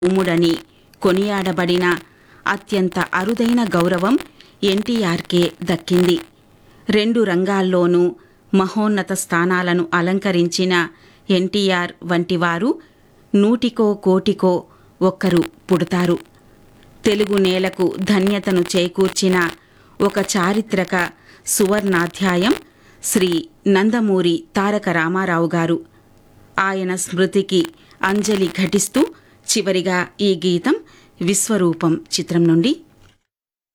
ఉమ్ముడని కొనియాడబడిన అత్యంత అరుదైన గౌరవం ఎన్టీఆర్కే దక్కింది రెండు రంగాల్లోనూ మహోన్నత స్థానాలను అలంకరించిన ఎన్టీఆర్ వంటివారు నూటికో కోటికో ఒక్కరు పుడతారు తెలుగు నేలకు ధన్యతను చేకూర్చిన ఒక చారిత్రక సువర్ణాధ్యాయం శ్రీ నందమూరి తారక రామారావు గారు ఆయన స్మృతికి అంజలి ఘటిస్తూ చివరిగా ఈ గీతం విశ్వరూపం చిత్రం నుండి